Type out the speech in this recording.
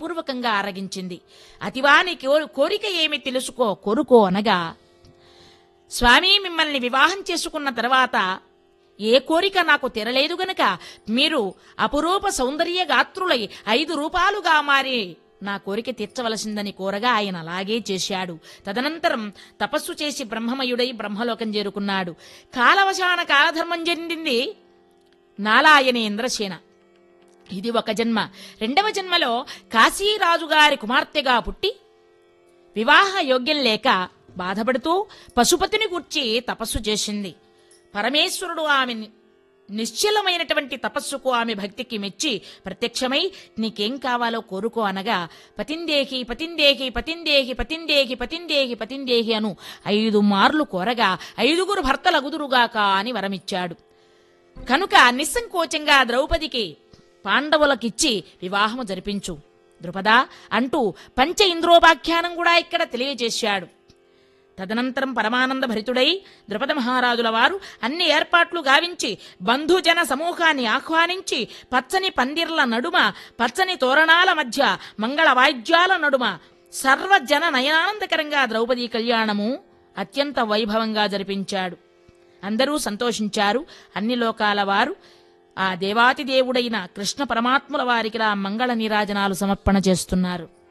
వినయపూర్వకంగా ఆరగించింది అతివా నీ కో- కోరిక ఏమి తెలుసుకో కొరుకో అనగా స్వామి మిమ్మల్ని వివాహం చేసుకున్న తర్వాత ఏ కోరిక నాకు తెరలేదు గనుక మీరు అపురూప సౌందర్య గాత్రులై ఐదు రూపాలుగా మారి నా కోరిక తీర్చవలసిందని కోరగా ఆయన అలాగే చేశాడు తదనంతరం తపస్సు చేసి బ్రహ్మమయుడై బ్రహ్మలోకం చేరుకున్నాడు కాలవశాన కాలధర్మం చెందింది నాలాయని ఇంద్రసేన ఇది ఒక జన్మ రెండవ జన్మలో కాశీరాజు గారి కుమార్తెగా పుట్టి వివాహ యోగ్యం లేక బాధపడుతూ పశుపతిని గూర్చి తపస్సు చేసింది పరమేశ్వరుడు ఆమె ని- నిశ్చలమైనటువంటి తపస్సుకు ఆమె భక్తికి మెచ్చి ప్రత్యక్షమై నీకేం కావాలో కోరుకో అనగా పతిందేహి పతిందేహి పతిందేహి పతిందేహి పతిందేహి పతిందేహి అను ఐదు మార్లు కోరగా ఐదుగురు భర్తలగుదురుగాక అని వరమిచ్చాడు కనుక నిస్సంకోచంగా ద్రౌపదికి పాండవులకిచ్చి వివాహము జరిపించు ద్రుపద అంటూ పంచ ఇంద్రోపాఖ్యానం కూడా ఇక్కడ తెలియజేశాడు తదనంతరం పరమానంద భరితుడై ద్రుపద మహారాజుల వారు అన్ని ఏర్పాట్లు గావించి బంధుజన సమూహాన్ని ఆహ్వానించి పచ్చని పందిర్ల నడుమ పచ్చని తోరణాల మధ్య మంగళ వాయిద్యాల నడుమ సర్వజన నయనానందకరంగా ద్రౌపదీ కళ్యాణము అత్యంత వైభవంగా జరిపించాడు అందరూ సంతోషించారు అన్ని లోకాల వారు ఆ దేవాతి దేవుడైన కృష్ణ పరమాత్ముల వారికి ఆ మంగళ నీరాజనాలు సమర్పణ చేస్తున్నారు